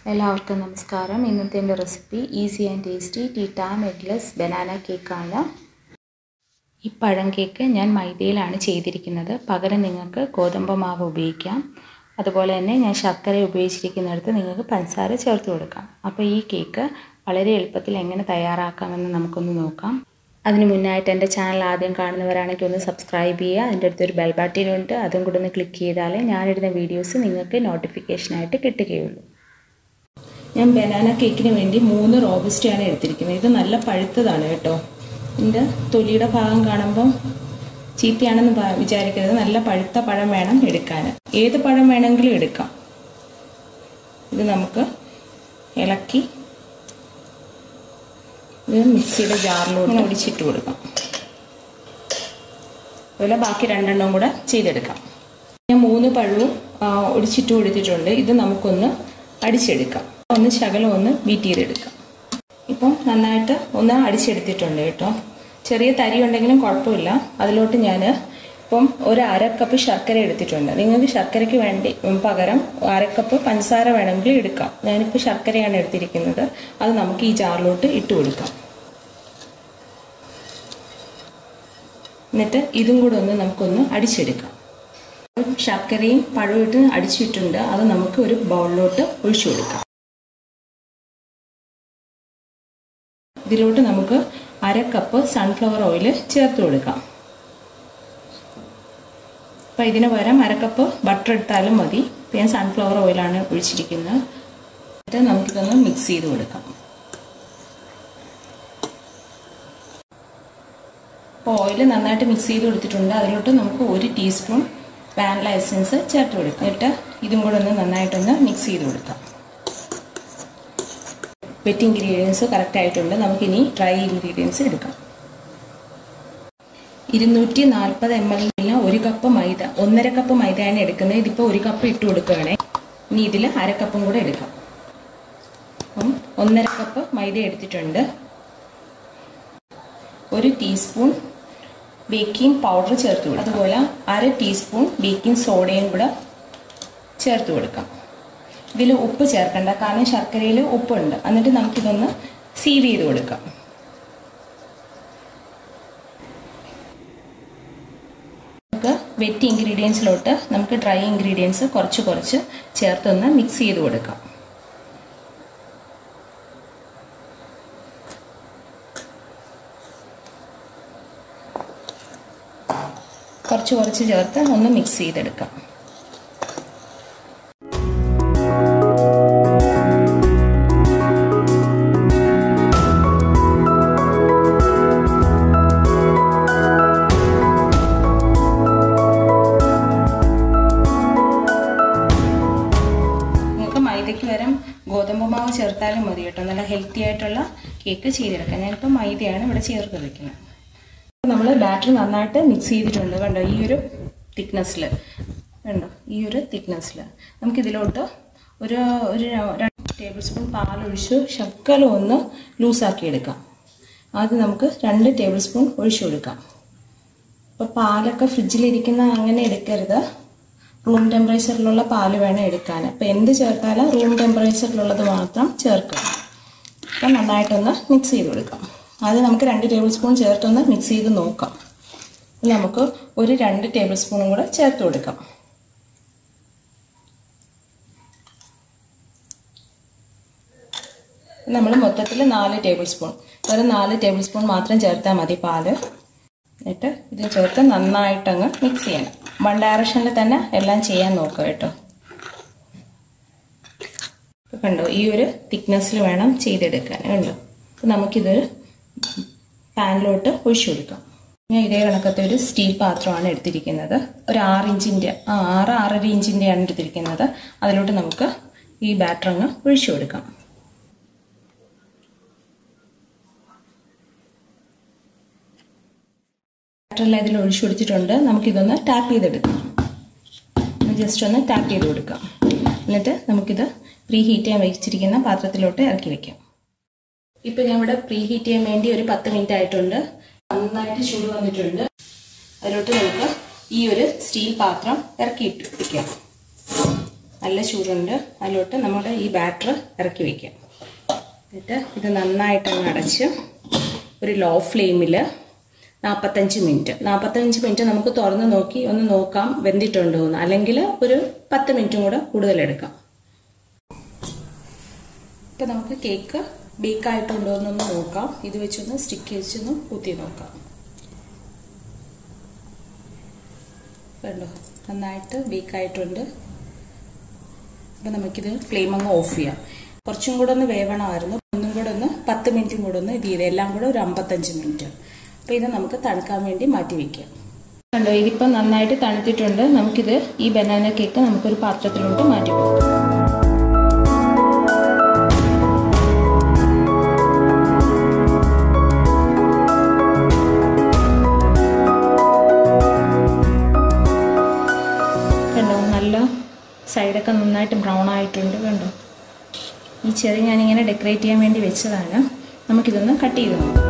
എല്ലാവർക്കും നമസ്കാരം ഇന്നത്തെ എൻ്റെ recipe easy and tasty tea time eggless banana കേക്കാണ് ഈ പഴം കേക്ക് ഞാൻ മൈദയിലാണ് ചെയ്തിരിക്കുന്നത് പകരം നിങ്ങൾക്ക് ഗോതമ്പ് മാവ് ഉപയോഗിക്കാം അതുപോലെ തന്നെ ഞാൻ ശർക്കര ഉപയോഗിച്ചിരിക്കുന്നിടത്ത് നിങ്ങൾക്ക് പഞ്ചസാര ചേർത്ത് കൊടുക്കാം അപ്പോൾ ഈ കേക്ക് വളരെ എളുപ്പത്തിൽ എങ്ങനെ തയ്യാറാക്കാമെന്ന് നമുക്കൊന്ന് നോക്കാം അതിന് മുന്നായിട്ട് എൻ്റെ ചാനൽ ആദ്യം കാണുന്നവരാണെങ്കിൽ ഒന്ന് സബ്സ്ക്രൈബ് ചെയ്യുക അതിൻ്റെ അടുത്തൊരു ബെൽ ബട്ടനുണ്ട് അതും കൂടെ ഒന്ന് ക്ലിക്ക് ചെയ്താലേ ഞാനിടുന്ന വീഡിയോസ് നിങ്ങൾക്ക് നോട്ടിഫിക്കേഷനായിട്ട് കിട്ടുകയുള്ളൂ ഞാൻ ബനാന കേക്കിന് വേണ്ടി മൂന്ന് റോബസ്റ്റയാണ് എടുത്തിരിക്കുന്നത് ഇത് നല്ല പഴുത്തതാണ് കേട്ടോ ഇതിൻ്റെ തൊലിയുടെ ഭാഗം കാണുമ്പം ചീത്തയാണെന്ന് വിചാരിക്കരുത് നല്ല പഴുത്ത പഴം വേണം എടുക്കാൻ ഏത് പഴം വേണമെങ്കിലും എടുക്കാം ഇത് നമുക്ക് ഇളക്കി ഇത് മിക്സിയുടെ ജാറിലോട്ട് ഒടിച്ചിട്ട് കൊടുക്കാം അതുപോലെ ബാക്കി രണ്ടെണ്ണം കൂടെ ചെയ്തെടുക്കാം ഞാൻ മൂന്ന് പഴവും ഒടിച്ചിട്ട് കൊടുത്തിട്ടുണ്ട് ഇത് നമുക്കൊന്ന് അടിച്ചെടുക്കാം ഒന്ന് ശകലം ഒന്ന് ബീറ്റ് ചെയ്തെടുക്കാം ഇപ്പം നന്നായിട്ട് ഒന്ന് അടിച്ചെടുത്തിട്ടുണ്ട് കേട്ടോ ചെറിയ തരി ഉണ്ടെങ്കിലും കുഴപ്പമില്ല അതിലോട്ട് ഞാൻ ഇപ്പം ഒരു അരക്കപ്പ് ശർക്കര എടുത്തിട്ടുണ്ട് നിങ്ങൾക്ക് ശർക്കരയ്ക്ക് വേണ്ടി പകരം അരക്കപ്പ് പഞ്ചസാര വേണമെങ്കിൽ എടുക്കാം ഞാനിപ്പോൾ ശർക്കരയാണ് എടുത്തിരിക്കുന്നത് അത് നമുക്ക് ഈ ജാറിലോട്ട് ഇട്ട് കൊടുക്കാം എന്നിട്ട് ഇതും കൂടെ ഒന്ന് നമുക്കൊന്ന് അടിച്ചെടുക്കാം ശർക്കരയും പഴവും ഇട്ട് അടിച്ചിട്ടുണ്ട് അത് നമുക്ക് ഒരു ബൗളിലോട്ട് ഒഴിച്ചു കൊടുക്കാം ഇതിലോട്ട് നമുക്ക് അര കപ്പ് സൺഫ്ലവർ ഓയിൽ ചേർത്ത് കൊടുക്കാം അപ്പോൾ ഇതിന് പകരം അര കപ്പ് ബട്ടർ എടുത്താലും മതി ഇപ്പം ഞാൻ സൺഫ്ലവർ ഓയിലാണ് ഒഴിച്ചിരിക്കുന്നത് എന്നിട്ട് നമുക്കിതൊന്ന് മിക്സ് ചെയ്ത് കൊടുക്കാം അപ്പോൾ ഓയിൽ നന്നായിട്ട് മിക്സ് ചെയ്ത് കൊടുത്തിട്ടുണ്ട് അതിലോട്ട് നമുക്ക് ഒരു ടീസ്പൂൺ വാനില എസൻസ് ചേർത്ത് കൊടുക്കാം എന്നിട്ട് ഇതും കൂടെ ഒന്ന് നന്നായിട്ടൊന്ന് മിക്സ് ചെയ്ത് കൊടുക്കാം വെറ്റ് ഇൻഗ്രീഡിയൻസ് കറക്റ്റ് ആയിട്ടുണ്ട് നമുക്കിനി ഡ്രൈ ഇൻഗ്രീഡിയൻസ് എടുക്കാം ഇരുന്നൂറ്റി നാൽപ്പത് എം എൽ ഒരു കപ്പ് മൈദ ഒന്നര കപ്പ് മൈദയാണ് എടുക്കുന്നത് ഇതിപ്പോൾ ഒരു കപ്പ് ഇട്ട് കൊടുക്കുകയാണേ ഇനി ഇതിൽ അര കപ്പും കൂടെ എടുക്കാം അപ്പം ഒന്നര കപ്പ് മൈദ എടുത്തിട്ടുണ്ട് ഒരു ടീസ്പൂൺ ബേക്കിംഗ് പൗഡർ ചേർത്ത് കൊടുക്കാം അതുപോലെ അര ടീസ്പൂൺ ബേക്കിംഗ് സോഡയും കൂടെ ചേർത്ത് കൊടുക്കാം ഇതിൽ ഉപ്പ് ചേർക്കണ്ട കാരണം ശർക്കരയിൽ ഉപ്പുണ്ട് എന്നിട്ട് നമുക്കിതൊന്ന് സീവ് ചെയ്ത് കൊടുക്കാം നമുക്ക് വെറ്റ് ഇൻഗ്രീഡിയൻസിലോട്ട് നമുക്ക് ഡ്രൈ ഇൻഗ്രീഡിയൻസ് കുറച്ച് കുറച്ച് ചേർത്തൊന്ന് മിക്സ് ചെയ്ത് കൊടുക്കാം കുറച്ച് കുറച്ച് ചേർത്ത് ഒന്ന് മിക്സ് ചെയ്തെടുക്കാം മൈദയ്ക്ക് പകരം ഗോതമ്പ് മാവ് ചേർത്താലും മതി കേട്ടോ നല്ല ഹെൽത്തി ആയിട്ടുള്ള കേക്ക് ചെയ്തെടുക്കാം ഞാനിപ്പോൾ മൈദയാണ് ഇവിടെ ചേർത്ത് വെക്കുന്നത് നമ്മൾ ബാറ്റർ നന്നായിട്ട് മിക്സ് ചെയ്തിട്ടുണ്ട് കണ്ടോ ഈ ഒരു തിക്നെസ്സിൽ കണ്ടോ ഈ ഒരു തിക്നെസ്സിൽ നമുക്കിതിലോട്ട് ഒരു ഒരു രണ്ട് ടേബിൾ സ്പൂൺ പാലൊഴിച്ച് ശക്കലം ഒന്ന് ലൂസാക്കി എടുക്കാം ആദ്യം നമുക്ക് രണ്ട് ടേബിൾ സ്പൂൺ ഒഴിച്ചു കൊടുക്കാം അപ്പോൾ പാലൊക്കെ ഫ്രിഡ്ജിലിരിക്കുന്ന അങ്ങനെ എടുക്കരുത് റൂം ടെമ്പറേച്ചറിലുള്ള പാല് വേണം എടുക്കാൻ അപ്പോൾ എന്ത് ചേർത്താലും റൂം ടെമ്പറേച്ചറിലുള്ളത് മാത്രം ചേർക്കുക അപ്പം നന്നായിട്ടൊന്ന് മിക്സ് ചെയ്ത് കൊടുക്കാം ആദ്യം നമുക്ക് രണ്ട് ടേബിൾ സ്പൂൺ ചേർത്തൊന്ന് മിക്സ് ചെയ്ത് നോക്കാം നമുക്ക് ഒരു രണ്ട് ടേബിൾ സ്പൂണും കൂടെ ചേർത്ത് കൊടുക്കാം നമ്മൾ മൊത്തത്തിൽ നാല് ടേബിൾ സ്പൂൺ വെറും നാല് ടേബിൾ സ്പൂൺ മാത്രം ചേർത്താൽ മതി പാല് എന്നിട്ട് ഇത് ചേർത്ത് നന്നായിട്ടങ്ങ് മിക്സ് ചെയ്യണം വൺ ഡയറക്ഷനിൽ തന്നെ എല്ലാം ചെയ്യാൻ നോക്കുക കേട്ടോ കണ്ടോ ഈ ഒരു തിക്നെസ്സിൽ വേണം ചെയ്തെടുക്കാൻ കണ്ടോ അപ്പോൾ നമുക്കിതൊരു പാനിലോട്ട് ഒഴിച്ചു കൊടുക്കാം ഞാൻ ഇതേ കണക്കത്തെ ഒരു സ്റ്റീൽ പാത്രമാണ് എടുത്തിരിക്കുന്നത് ഒരു ആറ് ഇഞ്ചിൻ്റെ ആ ആറ് ആറര ഇഞ്ചിൻ്റെയാണ് എടുത്തിരിക്കുന്നത് അതിലോട്ട് നമുക്ക് ഈ ബാറ്റർ അങ്ങ് ഒഴിച്ചു കൊടുക്കാം ബാറ്ററെല്ലാം ഇതിൽ ഒഴിച്ചു കൊടുത്തിട്ടുണ്ട് നമുക്കിതൊന്ന് ടാപ്പ് ചെയ്തെടുക്കാം ജസ്റ്റ് ഒന്ന് ടാപ്പ് ചെയ്ത് കൊടുക്കാം എന്നിട്ട് നമുക്കിത് പ്രീ ഹീറ്റ് ചെയ്യാൻ വെച്ചിരിക്കുന്ന പാത്രത്തിലോട്ട് ഇറക്കി വെക്കാം ഇപ്പം ഞാൻ ഇവിടെ പ്രീ ഹീറ്റ് ചെയ്യാൻ വേണ്ടി ഒരു പത്ത് മിനിറ്റ് ആയിട്ടുണ്ട് നന്നായിട്ട് ചൂട് വന്നിട്ടുണ്ട് അതിലോട്ട് നമുക്ക് ഈ ഒരു സ്റ്റീൽ പാത്രം ഇറക്കിയിട്ട് വെക്കാം നല്ല ചൂടുണ്ട് അതിലോട്ട് നമ്മുടെ ഈ ബാറ്റർ ഇറക്കി വയ്ക്കാം എന്നിട്ട് ഇത് നന്നായിട്ടങ്ങ് അടച്ച് ഒരു ലോ ഫ്ലെയിമിൽ നാൽപ്പത്തഞ്ച് മിനിറ്റ് നാൽപ്പത്തഞ്ച് മിനിറ്റ് നമുക്ക് തുറന്ന് നോക്കി ഒന്ന് നോക്കാം വെന്തിട്ടുണ്ടോ എന്ന് അല്ലെങ്കിൽ ഒരു പത്ത് മിനിറ്റും കൂടെ കൂടുതൽ എടുക്കാം ഇപ്പം നമുക്ക് കേക്ക് ബേക്കായിട്ടുണ്ടോ എന്നൊന്ന് നോക്കാം ഇത് വെച്ചൊന്ന് സ്റ്റിക്ക് വെച്ചൊന്ന് കുത്തി നോക്കാം കണ്ടോ നന്നായിട്ട് ബേക്കായിട്ടുണ്ട് അപ്പം നമുക്കിത് ഫ്ലെയിം അങ്ങ് ഓഫ് ചെയ്യാം കുറച്ചും കൂടെ ഒന്ന് വേവണമായിരുന്നു ഒന്നും കൂടെ ഒന്ന് പത്ത് മിനിറ്റും കൂടെ ഒന്ന് ഇത് ചെയ്ത് എല്ലാം കൂടെ ഒരു അമ്പത്തഞ്ച് മിനിറ്റ് അപ്പോൾ ഇത് നമുക്ക് തണുക്കാൻ വേണ്ടി മാറ്റി വയ്ക്കാം കണ്ടോ ഇതിപ്പോൾ നന്നായിട്ട് തണുത്തിട്ടുണ്ട് നമുക്കിത് ഈ ബനാന കേക്ക് നമുക്കൊരു പാത്രത്തിലോട്ട് മാറ്റി വെക്കാം കണ്ടോ നല്ല സൈഡൊക്കെ നന്നായിട്ട് ബ്രൗൺ ആയിട്ടുണ്ട് കണ്ടോ ഈ ചെറി ഞാനിങ്ങനെ ഡെക്കറേറ്റ് ചെയ്യാൻ വേണ്ടി വെച്ചതാണ് നമുക്കിതൊന്ന് കട്ട് ചെയ്ത് നോക്കാം